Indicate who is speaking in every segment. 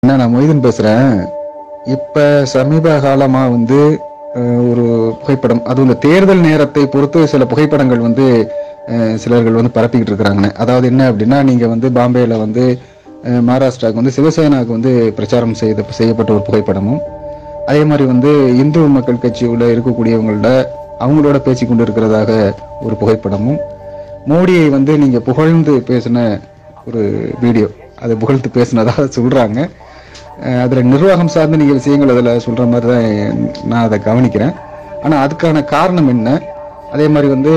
Speaker 1: என்ன நான் மொய்தீன் பேசுறேன் இப்ப சமீப காலமா வந்து அஹ், ஒரு புகைப்படம் அது இந்த தேர்தல் நேரத்தை பொறுத்து சில புகைப்படங்கள் வந்து அஹ், சிலர்கள் வந்து பரப்பிக்கிட்டு இருக்கிறாங்கண்ணே அதாவது என்ன அப்படின்னா நீங்க வந்து பாம்பேல வந்து அஹ், மகாராஷ்டிராவுக்கு வந்து சிவசேனாவுக்கு வந்து பிரச்சாரம் செய்த செய்யப்பட்ட ஒரு புகைப்படமும் அதே மாதிரி வந்து இந்து மக்கள் கட்சியுள்ள இருக்கக்கூடியவங்களோட அவங்களோட பேசி கொண்டு இருக்கிறதாக ஒரு புகைப்படமும் மோடியை வந்து நீங்க புகழ்ந்து பேசின ஒரு வீடியோ அது புகழ்ந்து பேசினதாக சொல்றாங்க அஹ் அதுல நிர்வாகம் சார்ந்த நீங்க விஷயங்கள் அதுல சொல்ற மாதிரி தான் நான் அதை கவனிக்கிறேன் ஆனா அதுக்கான காரணம் என்ன அதே மாதிரி வந்து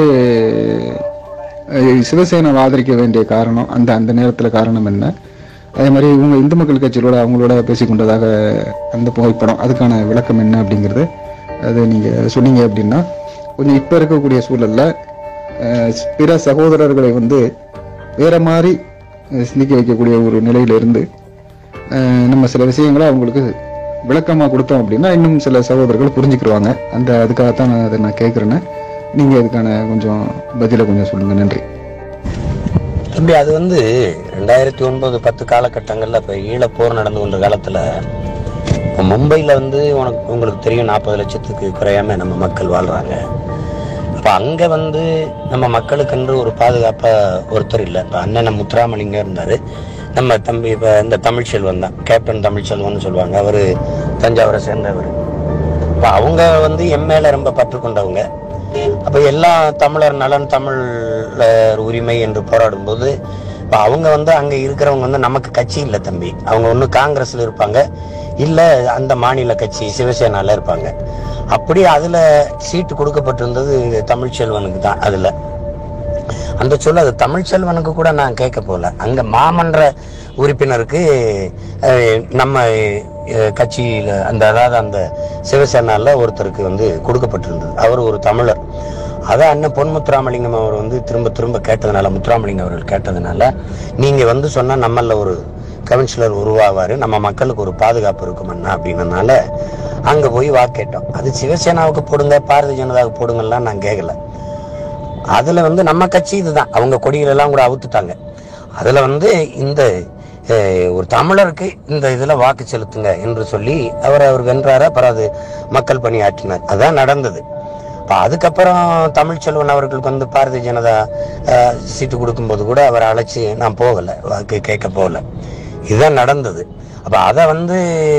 Speaker 1: அஹ் சிவசேனை ஆதரிக்க வேண்டிய காரணம் அந்த அந்த நேரத்துல காரணம் என்ன அதே மாதிரி இவங்க இந்து மக்கள் கட்சிகளோட அவங்களோட பேசிக்கொண்டதாக அந்த புகைப்படம் அதுக்கான விளக்கம் என்ன அப்படிங்கிறது அது நீங்க சொன்னீங்க அப்படின்னா கொஞ்சம் இப்ப இருக்கக்கூடிய சூழல்ல அஹ் பிற சகோதரர்களை வந்து வேற மாதிரி அஹ் சிந்திக்க வைக்கக்கூடிய ஒரு நிலையில இருந்து அஹ் நம்ம சில விஷயங்களை அவங்களுக்கு விளக்கமா கொடுத்தோம் அப்படின்னா இன்னும் சில சகோதரர்கள் புரிஞ்சுக்கிடுவாங்க அந்த அதுக்காகத்தான் நான் அதை நான் கேட்குறேன்னு நீங்க அதுக்கான கொஞ்சம் பதிலை கொஞ்சம் சொல்லுங்க நன்றி
Speaker 2: தம்பி அது வந்து ரெண்டாயிரத்தி ஒன்பது பத்து காலகட்டங்களில் இப்போ ஈழப்போர் நடந்து கொண்ட காலத்தில் இப்போ மும்பையில் வந்து உனக்கு உங்களுக்கு தெரியும் நாற்பது லட்சத்துக்கு குறையாம நம்ம மக்கள் வாழ்கிறாங்க அப்போ அங்கே வந்து நம்ம மக்களுக்கென்று ஒரு பாதுகாப்பாக ஒருத்தர் இல்லை இப்போ அண்ணன் முத்துராமலிங்க இருந்தார் நம்ம தம்பி இப்போ இந்த தமிழ்ச்செல்வன் தான் கேப்டன் தமிழ்ச்செல்வன் சொல்லுவாங்க அவர் தஞ்சாவூரை சேர்ந்தவர் இப்போ அவங்க வந்து என் மேல ரொம்ப பற்று கொண்டவங்க அப்போ எல்லா தமிழர் நலன் தமிழர் உரிமை என்று போராடும்போது இப்போ அவங்க வந்து அங்கே இருக்கிறவங்க வந்து நமக்கு கட்சி இல்லை தம்பி அவங்க ஒன்று காங்கிரஸில் இருப்பாங்க இல்லை அந்த மாநில கட்சி சிவசேனால இருப்பாங்க அப்படி அதில் சீட்டு கொடுக்கப்பட்டிருந்தது தமிழ்ச்செல்வனுக்கு தான் அதில் அந்த சொல்ல அது தமிழ்ச்செல்வனுக்கு கூட நான் கேட்க போகல அங்க மாமன்ற உறுப்பினருக்கு அஹ், நம்ம அஹ், கட்சியில அந்த அதாவது அந்த சிவசேனால ஒருத்தருக்கு வந்து கொடுக்கப்பட்டிருந்தது அவர் ஒரு தமிழர் அதை அண்ணன் பொன் முத்துராமலிங்கம் அவர் வந்து திரும்ப திரும்ப கேட்டதுனால முத்துராமலிங்கம் அவர்கள் கேட்டதுனால நீங்க வந்து சொன்னா நம்மள ஒரு கவுன்சிலர் உருவாவாரு நம்ம மக்களுக்கு ஒரு பாதுகாப்பு இருக்கும் அண்ணா அப்படின்னனால அங்க போய் வாக்கு கேட்டோம் அது சிவசேனாவுக்கு போடுங்க பாரதிய ஜனதாவுக்கு போடுங்கலாம் நான் கேட்கல அதுல வந்து நம்ம கட்சி இதுதான் அவங்க கொடிகள் எல்லாம் கூட அவுத்துட்டாங்க அதுல வந்து இந்த அஹ், ஒரு தமிழருக்கு இந்த இதுல வாக்கு செலுத்துங்க என்று சொல்லி அவர் அவர் வென்றாரு அப்புறம் அது மக்கள் பணியாற்றினார் அதான் நடந்தது இப்போ அதுக்கப்புறம் தமிழ்ச்செல்வன் அவர்களுக்கு வந்து பாரதிய ஜனதா அஹ், சீட்டு கொடுக்கும்போது கூட அவரை அழைச்சி நான் போகலை வாக்கு கேட்க போகல இதுதான் நடந்தது அப்ப அதை வந்து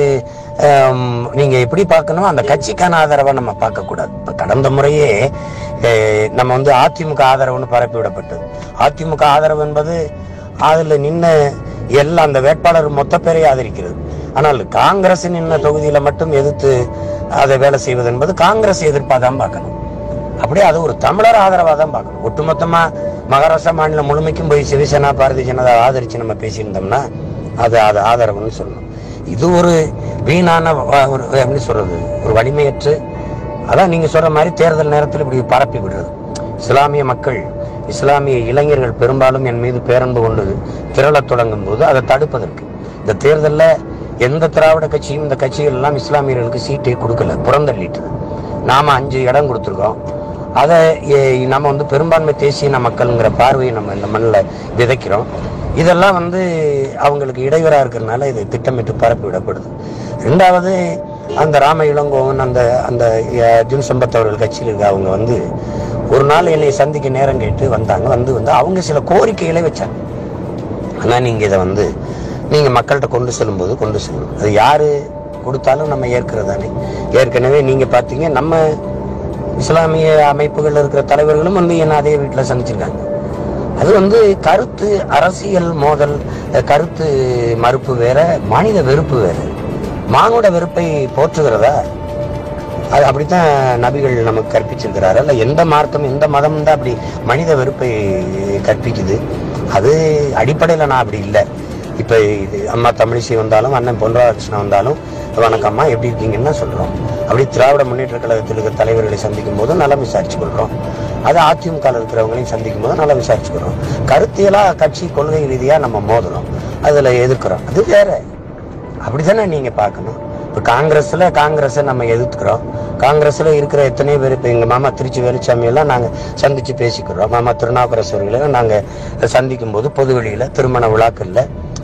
Speaker 2: ஹம், நீங்க எப்படி பார்க்கணும் அந்த கட்சிக்கான ஆதரவை நம்ம பார்க்க கூடாது இப்ப கடந்த முறையே அஹ், நம்ம வந்து அதிமுக ஆதரவுன்னு பரப்பி விடப்பட்டது அதிமுக ஆதரவு என்பது அதுல நின்ன எல்லா அந்த வேட்பாளர் மொத்த பேரை ஆதரிக்கிறது ஆனால் காங்கிரஸ் நின்ன தொகுதியில மட்டும் எதிர்த்து அதை வேலை செய்வது என்பது காங்கிரஸ் எதிர்ப்பா தான் பார்க்கணும் அப்படியே அது ஒரு தமிழர் ஆதரவா தான் பார்க்கணும் ஒட்டுமொத்தமா மகாராஷ்டிரா மாநிலம் முழுமைக்கும் போய் சிவசேனா பாரதிய ஜனதா ஆதரிச்சு நம்ம பேசியிருந்தோம்னா அது அது ஆதரவுன்னு சொல்லணும் இது ஒரு வீணான வ- ஒரு எப்படி சொல்றது ஒரு வலிமையற்று அதான் நீங்க சொல்ற மாதிரி தேர்தல் நேரத்தில் இப்படி பரப்பி விடுறது இஸ்லாமிய மக்கள் இஸ்லாமிய இளைஞர்கள் பெரும்பாலும் என் மீது பேரன்பு கொண்டு திரளத் தொடங்கும் போது அதை தடுப்பதற்கு இந்த தேர்தல்ல எந்த திராவிட கட்சியும் இந்த கட்சிகள் எல்லாம் இஸ்லாமியர்களுக்கு சீட்டே கொடுக்கல புறந்தள்ளிட்டு நாம அஞ்சு இடம் கொடுத்துருக்கோம் அதை எ- நம்ம வந்து பெரும்பான்மை தேசிய மக்கள்ங்கிற பார்வையை நம்ம இந்த மண்ணில் விதைக்கிறோம் இதெல்லாம் வந்து அவங்களுக்கு இடையூறா இருக்கிறதுனால இது திட்டமிட்டு பரப்பி விடப்படுது ரெண்டாவது அந்த ராம இளங்கோவன் அந்த அந்த அஹ், அர்ஜுன் சம்பத் அவர்கள் கட்சியில் இருக்க அவங்க வந்து ஒரு நாள் என்னை சந்திக்க நேரம் கேட்டு வந்தாங்க வந்து வந்து அவங்க சில கோரிக்கைகளை வச்சாங்க ஆனா நீங்க இதை வந்து நீங்க மக்கள்கிட்ட கொண்டு செல்லும்போது கொண்டு செல்லணும் அது யாரு கொடுத்தாலும் நம்ம ஏற்கிறதானே ஏற்கனவே நீங்க பாத்தீங்க நம்ம இஸ்லாமிய அமைப்புகள் இருக்கிற தலைவர்களும் வந்து என்ன அதே வீட்டில் சந்திச்சிருக்காங்க அது வந்து கருத்து அரசியல் மோதல் அஹ், கருத்து மறுப்பு வேற மனித வெறுப்பு வேற மானுட வெறுப்பை போற்றுகிறதா அது அப்படித்தான் நபிகள் நமக்கு கற்பிச்சிருக்கிறாரு அல்ல எந்த மார்க்கம் எந்த மதம் தான் அப்படி மனித வெறுப்பை கற்பிக்குது அது அடிப்படையில் நான் அப்படி இல்லை இப்போ இது அம்மா தமிழிசை வந்தாலும் அண்ணன் பொன்ராதாகிருஷ்ணன் வந்தாலும் வணக்கம்மா எப்படி இருக்கீங்கன்னு தான் சொல்கிறோம் அப்படி திராவிட முன்னேற்ற கழகத்தில் இருக்கிற தலைவர்களை சந்திக்கும் போது நலம் விசாரிச்சு கொள்கிறோம் அது அதிமுக இருக்கிறவங்களையும் சந்திக்கும் போது நல்லா விசாரிச்சுக்கிறோம் கருத்தியலா கட்சி கொள்கை ரீதியா நம்ம மோதுறோம் அதுல எதிர்க்கிறோம் அது வேற அப்படித்தானே நீங்க பார்க்கணும் இப்போ காங்கிரஸ்ல காங்கிரஸை நம்ம எதிர்க்கிறோம் காங்கிரஸ்ல இருக்கிற எத்தனை பேர் இப்போ எங்க மாமா திருச்சி வேலுச்சாமி எல்லாம் நாங்க சந்திச்சு பேசிக்கிறோம் மாமா திருநாவுக்கரசு அவர்களை நாங்க சந்திக்கும் போது பொது வெளியில திருமண விழாக்கள்ல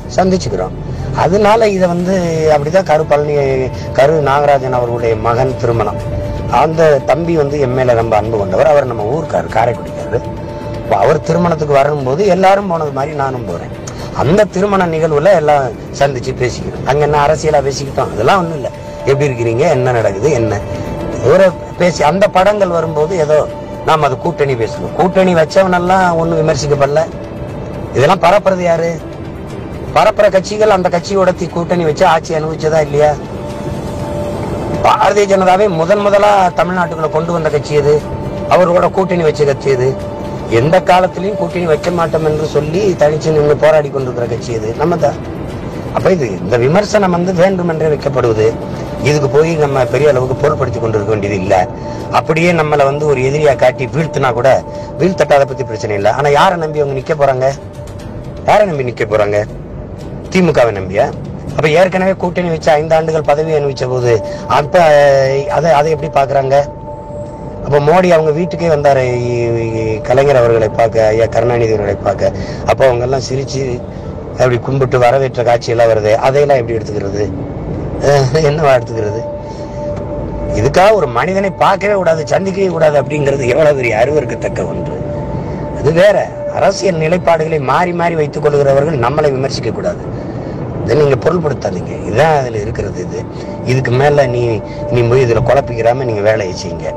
Speaker 2: சந்திச்சுக்கிறோம் அதனால இதை வந்து அப்படிதான் கரு பழனி கரு நாகராஜன் அவர்களுடைய மகன் திருமணம் அந்த தம்பி வந்து என் மேல ரொம்ப அன்பு கொண்டவர் அவர் நம்ம ஊருக்காரு காரைக்குடிக்காரு அப்ப அவர் திருமணத்துக்கு வரும்போது எல்லாரும் போனது மாதிரி நானும் போறேன் அந்த திருமண நிகழ்வுல எல்லாம் சந்திச்சு பேசிக்கிறோம் அங்க என்ன அரசியலா பேசிக்கிட்டோம் அதெல்லாம் ஒண்ணும் இல்ல எப்படி இருக்கிறீங்க என்ன நடக்குது என்ன ஒரு பேசி அந்த படங்கள் வரும்போது ஏதோ நாம் அது கூட்டணி பேசணும் கூட்டணி வச்சவனெல்லாம் ஒன்றும் விமர்சிக்கப்படல இதெல்லாம் பரப்புறது யாரு பரப்புற கட்சிகள் அந்த கட்சியோட தி- கூட்டணி வச்சு ஆட்சி அனுபவிச்சதா இல்லையா பாரதிய ஜனதாவே முதன் முதலா தமிழ்நாட்டுக்குள்ள கொண்டு வந்த கட்சி எது அவரோட கூட்டணி வச்ச கட்சி எது எந்த காலத்திலையும் கூட்டணி வைக்க மாட்டோம் என்று சொல்லி தனிச்சு நின்று போராடி கொண்டிருக்கிற கட்சி எது நம்ம தான் அப்ப இது இந்த விமர்சனம் வந்து வேண்டுமென்றே வைக்கப்படுவது இதுக்கு போய் நம்ம பெரிய அளவுக்கு பொருட்படுத்தி கொண்டிருக்க வேண்டியது இல்ல அப்படியே நம்மளை வந்து ஒரு எதிரியா காட்டி வீழ்த்தினா கூட வீழ்த்தட்டாத பத்தி பிரச்சனை இல்லை ஆனா யாரை நம்பி அவங்க நிக்க போறாங்க யாரை நம்பி நிக்க போறாங்க திமுகவை நம்பியா அப்ப ஏற்கனவே கூட்டணி வச்சு ஐந்து ஆண்டுகள் பதவி அனுபவிச்ச போது அப்ப அதை அதை எப்படி பாக்குறாங்க அப்ப மோடி அவங்க வீட்டுக்கே வந்தாரு இ- இ- கலைஞர் அவர்களை பார்க்க ஐயா கருணாநிதி அவர்களை பார்க்க அப்போ அவங்க எல்லாம் சிரிச்சு அப்படி கும்பிட்டு வரவேற்ற காட்சி எல்லாம் வருது அதையெல்லாம் எப்படி எடுத்துக்கிறது அஹ் என்னவா எடுத்துக்கிறது இதுக்காக ஒரு மனிதனை பார்க்கவே கூடாது சந்திக்கவே கூடாது அப்படிங்கிறது எவ்வளவு பெரிய அருவருக்கத்தக்க ஒன்று அது வேற அரசியல் நிலைப்பாடுகளை மாறி மாறி வைத்துக் கொள்கிறவர்கள் நம்மளை விமர்சிக்க கூடாது இதை நீங்க பொருள்படுத்தாதீங்க இதுதான் அதுல இருக்கிறது இது இதுக்கு மேல நீ நீ போய் இதுல குழப்பிக்கிறாம நீங்க வேலையை செய்யுங்க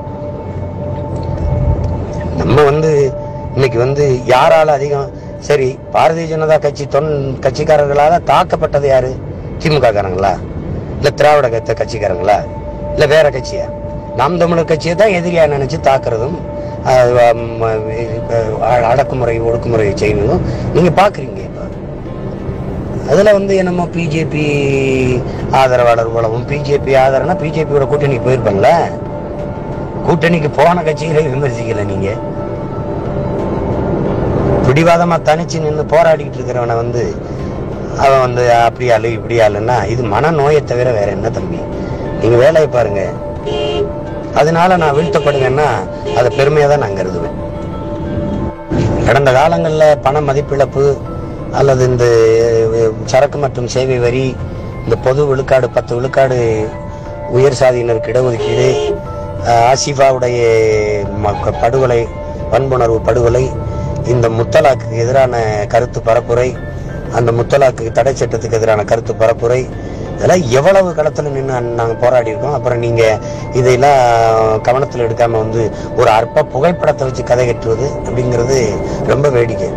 Speaker 2: நம்ம வந்து இன்னைக்கு வந்து யாரால அதிகம் சரி பாரதிய ஜனதா கட்சி தொன் கட்சிக்காரர்களால தாக்கப்பட்டது யாரு திமுக காரங்களா இல்ல திராவிட கட்சி கட்சிக்காரங்களா இல்ல வேற கட்சியா நாம் தமிழர் கட்சியை தான் எதிரியா நினைச்சு தாக்குறதும் அஹ், அம், அஹ், அடக்குமுறை ஒடுக்குமுறை செய்வதும் நீங்க பாக்குறீங்க இப்ப அதுல வந்து என்னமோ பிஜேபி ஆதரவாளர் போலவும் பிஜேபி ஆதரவுனா பிஜேபியோட கூட்டணிக்கு போயிருப்பேன்ல கூட்டணிக்கு போன கட்சிகளை விமர்சிக்கல நீங்க பிடிவாதமா தனிச்சு நின்று போராடிக்கிட்டு இருக்கிறவனை வந்து அவன் வந்து அப்படி ஆளு இப்படி ஆளுன்னா இது மனநோயை தவிர வேற என்ன தம்பி நீங்க வேலையை பாருங்க அதனால நான் வீழ்த்தப்படுங்கன்னா அதை பெருமையா தான் நான் கருதுவேன் கடந்த காலங்களில் பண மதிப்பிழப்பு அல்லது இந்த அஹ், சரக்கு மற்றும் சேவை வரி இந்த பொது விழுக்காடு பத்து விழுக்காடு உயர் சாதியினருக்கு இடஒதுக்கீடு அஹ், ஆசிஃபாவுடைய ம- படுகொலை வன்புணர்வு படுகொலை இந்த முத்தலாக்கு எதிரான கருத்து பரப்புரை அந்த முத்தலாக்கு தடை சட்டத்துக்கு எதிரான கருத்து பரப்புரை இதெல்லாம் எவ்வளவு களத்துல நின்று நாங்கள் போராடி இருக்கோம் அப்புறம் நீங்க இதையெல்லாம் கவனத்தில் எடுக்காம வந்து ஒரு அற்ப புகைப்படத்தை வச்சு கதை கட்டுவது அப்படிங்கிறது ரொம்ப வேடிக்கை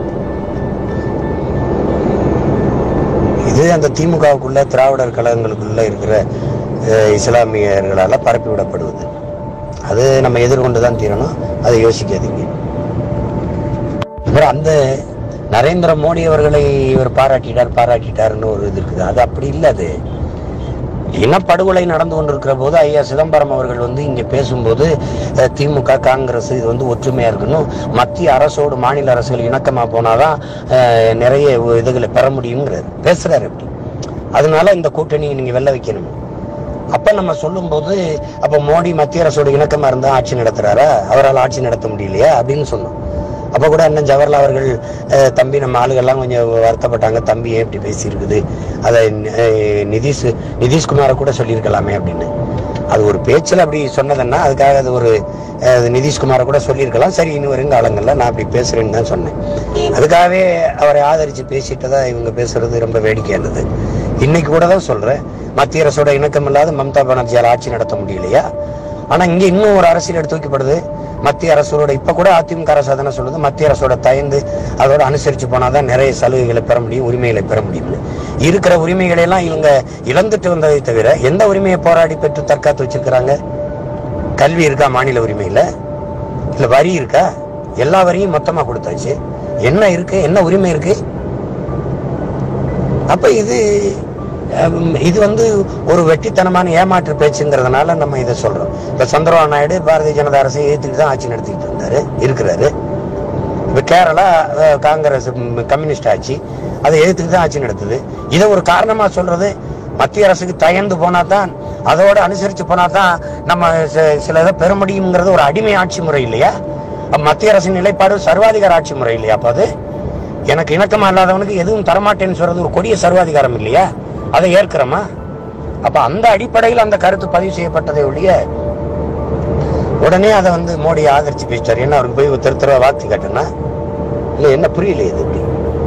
Speaker 2: இது அந்த திமுகவுக்குள்ள திராவிடர் கழகங்களுக்குள்ள இருக்கிற அஹ், இஸ்லாமியர்களால பரப்பி விடப்படுவது அது நம்ம எதிர்கொண்டு தான் தீரணும் அதை யோசிக்காதீங்க அப்புறம் அந்த நரேந்திர மோடி அவர்களை இவர் பாராட்டிட்டார் பாராட்டிட்டாருன்னு ஒரு இது இருக்குது அது அப்படி இல்லை அது இனப்படுகொலை நடந்து கொண்டிருக்கிற போது ஐயா சிதம்பரம் அவர்கள் வந்து இங்க பேசும்போது அஹ், திமுக காங்கிரஸ் இது வந்து ஒற்றுமையா இருக்கணும் மத்திய அரசோடு மாநில அரசுகள் இணக்கமா போனாதான் அஹ், நிறைய இதுகளை பெற முடியுங்கிறாரு பேசுறாரு அப்படி அதனால இந்த கூட்டணியை நீங்க வெல்ல வைக்கணும் அப்ப நம்ம சொல்லும்போது அப்ப மோடி மத்திய அரசோட இணக்கமா இருந்தா ஆட்சி நடத்துறாரா அவரால் ஆட்சி நடத்த முடியலையா அப்படின்னு சொன்னோம் அப்ப கூட அண்ணன் ஜவஹர்லால் அவர்கள் அஹ், தம்பி நம்ம ஆளுகள்லாம் கொஞ்சம் வருத்தப்பட்டாங்க தம்பி ஏன் இப்படி பேசியிருக்குது அதை அஹ், நிதிஷ் நிதிஷ்குமாரை கூட சொல்லியிருக்கலாமே அப்படின்னு அது ஒரு பேச்சில் அப்படி சொன்னதுன்னா அதுக்காக அது ஒரு அஹ், நிதிஷ்குமாரை கூட சொல்லியிருக்கலாம் சரி இனி வரும் காலங்களில் நான் அப்படி பேசுறேன்னு தான் சொன்னேன் அதுக்காகவே அவரை ஆதரிச்சு பேசிட்டதா இவங்க பேசுறது ரொம்ப வேடிக்கையானது இன்னைக்கு கூட தான் சொல்றேன் மத்திய அரசோட இணக்கம் இல்லாத மம்தா பானர்ஜியால் ஆட்சி நடத்த முடியலையா ஆனா இங்க இன்னும் ஒரு அரசியல் எடுத்து வைக்கப்படுது மத்திய அரசோட இப்ப கூட அதிமுக அரசு தானே சொல்லுது மத்திய அரசோட தயந்து அதோட அனுசரிச்சு போனாதான் நிறைய சலுகைகளை பெற முடியும் உரிமைகளை பெற முடியும்னு இருக்கிற உரிமைகளை எல்லாம் இவங்க இழந்துட்டு வந்ததை தவிர எந்த உரிமையை போராடி பெற்று தற்காத்து வச்சிருக்கிறாங்க கல்வி இருக்கா மாநில உரிமையில இல்ல வரி இருக்கா எல்லா வரியும் மொத்தமா கொடுத்தாச்சு என்ன இருக்கு என்ன உரிமை இருக்கு அப்ப இது ஹம், இது வந்து ஒரு வெட்டித்தனமான ஏமாற்று பேச்சுங்கிறதுனால நம்ம இதை சொல்றோம் இப்ப சந்திரபாபு நாயுடு பாரதிய ஜனதா அரசை ஏத்துக்கிட்டு தான் ஆட்சி நடத்திட்டு இருந்தாரு இருக்கிறாரு இப்ப கேரளா அஹ், காங்கிரஸ் ம், கம்யூனிஸ்ட் ஆட்சி அதை எதிர்த்துட்டு தான் ஆட்சி நடத்துது இதை ஒரு காரணமா சொல்றது மத்திய அரசுக்கு தயந்து போனா தான் அதோட அனுசரிச்சு போனா தான் நம்ம சி- சில இதை பெற முடியுங்கிறது ஒரு அடிமை ஆட்சி முறை இல்லையா அப்ப மத்திய அரசின் நிலைப்பாடு சர்வாதிகார ஆட்சி முறை இல்லையா அப்ப அது எனக்கு இணக்கமா இல்லாதவனுக்கு எதுவும் தரமாட்டேன்னு சொல்றது ஒரு கொடிய சர்வாதிகாரம் இல்லையா அதை ஏற்கிறோமா அப்ப அந்த அடிப்படையில் அந்த கருத்து பதிவு செய்யப்பட்டதை ஒழிய உடனே அதை வந்து மோடி ஆதரிச்சு பேசிட்டாரு என்ன அவருக்கு போய் தெரு தெருவா வாக்கு கேட்டேன்னா இல்ல என்ன புரியல இது இப்படி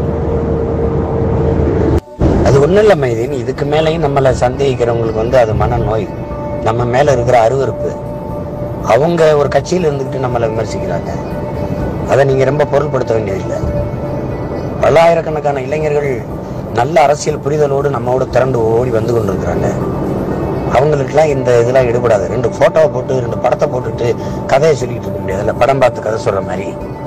Speaker 2: அது ஒண்ணும் இல்ல மைதீன் இதுக்கு மேலேயும் நம்மளை சந்தேகிக்கிறவங்களுக்கு வந்து அது மனநோய் நம்ம மேல இருக்கிற அருவருப்பு அவங்க ஒரு கட்சியில இருந்துகிட்டு நம்மளை விமர்சிக்கிறாங்க அதை நீங்க ரொம்ப பொருள்படுத்த வேண்டியதில்லை பல்லாயிரக்கணக்கான இளைஞர்கள் நல்ல அரசியல் புரிதலோடு நம்மோட திரண்டு ஓடி வந்து கொண்டிருக்கிறாங்க அவங்களுக்குலாம் இந்த இதெல்லாம் ஈடுபடாது ரெண்டு போட்டோவை போட்டு ரெண்டு படத்தை போட்டுட்டு கதையை சொல்லிட்டு இருக்க முடியாது இல்ல படம் பார்த்து கதை சொல்ற மாதிரி